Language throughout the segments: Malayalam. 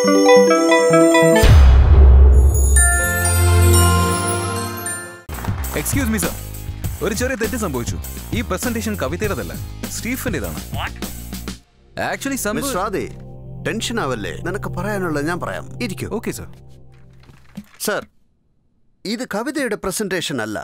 എക്സ്ക്യൂസ് മീ സർ ഒരു ചെറിയ തെറ്റ് സംഭവിച്ചു ഈ പ്രസന്റേഷൻ കവിതയുടേതല്ല സ്റ്റീഫന്റേതാണ് ആക്ച്വലി മിസ്റ്റർ ആദി ടെൻഷൻ ആവല്ലേ നിനക്ക് പറയാനുള്ളത് ഞാൻ പറയാം ഇരിക്കൂ ഓക്കെ സർ സർ ഇത് കവിതയുടെ പ്രസന്റേഷൻ അല്ല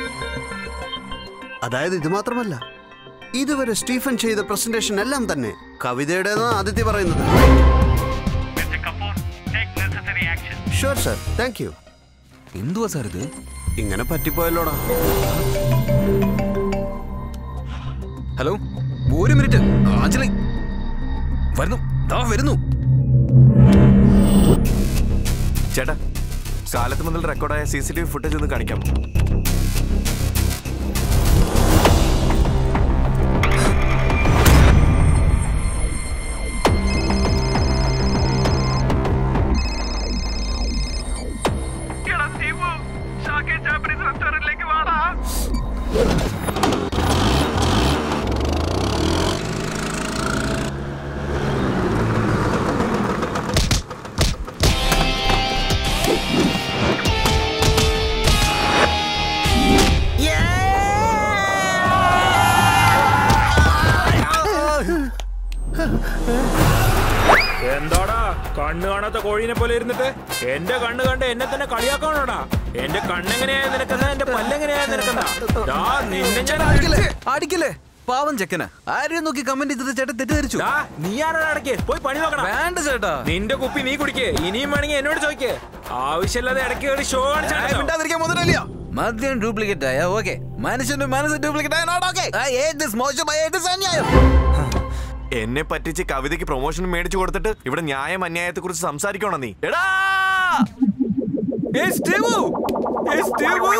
അതായത് ഇത് മാത്രമല്ല ഇതുവരെ സ്റ്റീഫൻ ചെയ്ത പ്രസന്റേഷൻ എല്ലാം തന്നെ കവിതയുടേതാണ് ആദിത്യ പറയുന്നത് Mr. Kapoor, take necessary action. Sure sir thank you എന്തുവാ സാർ ഇത് ഇങ്ങനെ പറ്റിപ്പോയല്ലോടാ ഹലോ ഒരു മിനിറ്റ് ആഞ്ചലി വരുന്നു ദാ വരുന്നു ചേട്ടാ കാലത്ത് മുതൽ റെക്കോർഡായ C C T V footage ഒന്ന് കാണിക്കാം എടാ ദീപു, ഷാക്കെ ജാപ്പനീസ് റെസ്റ്റോറന്റിലേക്ക് വാടാ എന്താടാ കണ്ണ് കാണാത്ത കോഴീനെ പോലെ ഇരുന്നിട്ട് എന്റെ കണ്ണ് കണ്ട് എന്നെ തന്നെ കളിയാക്കാണോടാ എന്റെ കണ്ണെങ്ങനെയാ നിനക്കെന്നാ എന്റെ പല്ലെങ്ങനെയാ നിനക്കെന്നാ ദാ നിന്നെ ഞാൻ അടിക്കല്ലേ അടിക്കല്ലേ പാവം ചെക്കന് ആരെയും നോക്കി കമന്റ് ചെയ്തത് ചേട്ടൻ തെറ്റിദ്ധരിച്ചു ദാ, നീ ആരാടാ അടക്ക് പോയി പണി നോക്കണം വേണ്ട ചേട്ടാ നിന്റെ കുപ്പി നീ കുടിക്കേ ഇനിയും വേണമെങ്കിൽ എന്നോട് ചോദിക്കേ ആവശ്യമില്ലാതെ ഇടയ്ക്ക് കയറി ഷോ കാണിച്ചാൽ മിണ്ടാതിരിക്കാൻ മുതലല്ല മദ്യം ഡ്യൂപ്ലിക്കേറ്റ് ആയ ഓക്കെ മനുഷ്യന്റെ മനസ്സ് ഡ്യൂപ്ലിക്കേറ്റ് ആയ note okay I hate this മോശം ഐ ഹേറ്റ് ദിസ് അന്യായം എന്നെ പറ്റിച്ച് കവിതയ്ക്ക് പ്രൊമോഷൻ മേടിച്ചു കൊടുത്തിട്ട് ഇവിടെ ന്യായം അന്യായത്തെ കുറിച്ച് സംസാരിക്കണോ നീ എടാ ഏയ് സ്റ്റീവു ഏയ് സ്റ്റീവു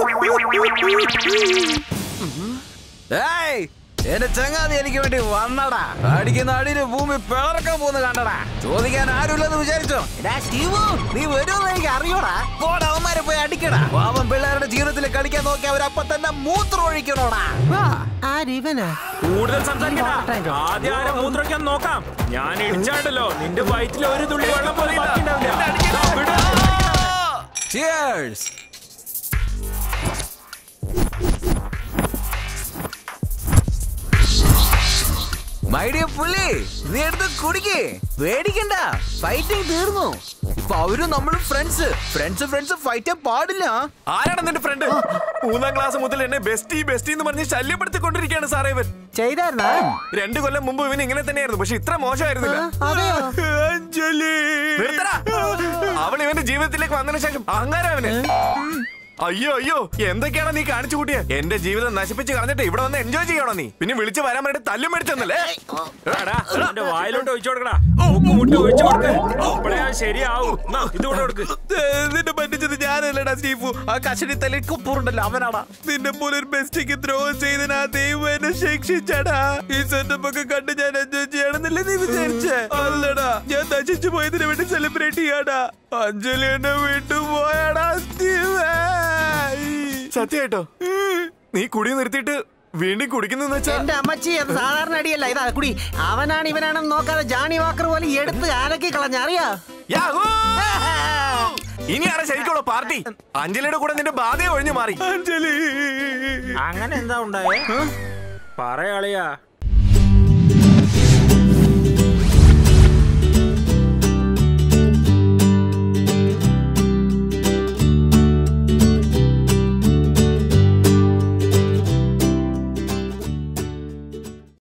ഏയ് എന്റെ ചങ്ങാതി എനിക്ക് വേണ്ടി വന്നടാ അടിക്കുന്ന അടിയില് ഭൂമി പിളർക്കാൻ പോകുന്ന കണ്ടടാ ചോദിക്കാൻ ആരുമില്ലെന്ന് വിചാരിച്ചോ എടാ സ്റ്റീവു നീ വരുമെന്ന് എനിക്ക് അറിയോടാ പോടാ അവന്മാരെ പോയി അടിക്കടാ പാവം പിള്ളേരുടെ ജീവിതത്തിൽ കളിക്കാൻ നോക്കി അവരപ്പൊ തന്നെ മൂത്രം ഒഴിക്കണോടാ കൂടുതൽ സംസാരിക്കണ്ട ആദ്യം ആരെ മൂത്രയ്ക്കാൻ നോക്കാം ഞാൻ ഇടിച്ചാണ്ടല്ലോ നിന്റെ വയറ്റിൽ ഒരു തുള്ളി വെള്ളം പോലും ബാക്കിയുണ്ടാവില്ല ദാ, വിട്. Cheers! മൈഡിയ പുള്ളി നീ എടുത്ത് കുടിക്കേ പേടിക്കണ്ട ഫൈറ്റിംഗ് തീർന്നു ഇപ്പൊ അവരും നമ്മളും ഫ്രണ്ട്സ് ഫ്രണ്ട്സ് ഫ്രണ്ട്സ് ഫൈറ്റ് പാടില്ല ആരാണ് നിന്റെ ഫ്രണ്ട് മൂന്നാം ക്ലാസ് മുതൽ എന്നെ ബെസ്റ്റി ബെസ്റ്റി എന്ന് പറഞ്ഞ് ശല്യപ്പെടുത്തിക്കൊണ്ടിരിക്കുകയാണ് സാറേ ഇവൻ ചെയ്തായിരുന്നാ രണ്ടു കൊല്ലം മുമ്പ് ഇവൻ ഇങ്ങനെ തന്നെയായിരുന്നു പക്ഷെ ഇത്ര മോശമായിരുന്നില്ല അതെയോ അഞ്ജലി നിർത്തടാ. അവൾ ഇവന്റെ ജീവിതത്തിലേക്ക് വന്നതിന് ശേഷം അഹങ്കാരം അവന് അയ്യോ അയ്യോ എന്തൊക്കെയാണ് നീ കാണിച്ചു കൂട്ടിയ എന്റെ ജീവിതം നശിപ്പിച്ച് കളഞ്ഞിട്ട് ഇവിടെ വന്ന് എൻജോയ് ചെയ്യണോ നീ പിന്നെ വിളിച്ച് വരാൻ വേണ്ടി തല്ലും മേടിച്ചെന്നല്ലേ എടാ, എന്റെ വായിലോട്ട് ഒഴിച്ചു കൊടുക്കടാ മൂക്ക് മുട്ട ഒഴിച്ചു കൊടുക്ക അപ്പോഴേ അത് ശരിയാവും എന്നാ, ഇത് കൂടെ കൊടുക്ക് നിന്നെ പറ്റിച്ചത് ഞാനല്ലടാ സ്റ്റീഫു ആ കഷണി തലയിൽ കുപ്പൂറുണ്ടല്ലോ അവനാടാ നിന്നെ പോലെ ഒരു ബെസ്റ്റിക്ക് ദ്രോഹം ചെയ്തതിന് ആ ദൈവം എന്നെ ശിക്ഷിച്ചടാ ഈ സെറ്റപ്പ് ഒക്കെ കണ്ട് ഞാൻ എൻജോയ് ചെയ്യണമെന്നല്ലേ നീ വിചാരിച്ചേ അല്ലടാ ഞാൻ നശിച്ചു പോയതിന് വേണ്ടി സെലിബ്രേറ്റ് ചെയ്യാടാ അഞ്ജലി എന്നെ വിട്ടുപോയടാ സ്റ്റീവേ സത്യമായിട്ടോ നീ കുടി നിർത്തിയിട്ട് വീണ്ടും കുടിക്കുന്നെന്ന് വെച്ചാ എന്റെ അമ്മച്ചി അത് സാധാരണ അടിയല്ല ഇതാ കുടി അവനാണ് ഇവനാണെന്ന് നോക്കാതെ ജാണി വാക്കർ പോലെ എടുത്ത് അലക്കി കളഞ്ഞ അറിയാ യാഹൂ! ഇനിയാണ് ശരിക്കുള്ള പാർട്ടി അഞ്ജലിയുടെ കൂടെ നിന്റെ ബാധയെ ഒഴിഞ്ഞു മാറി അഞ്ജലി അങ്ങനെ എന്താ ഉണ്ടായേ പറയാളിയാ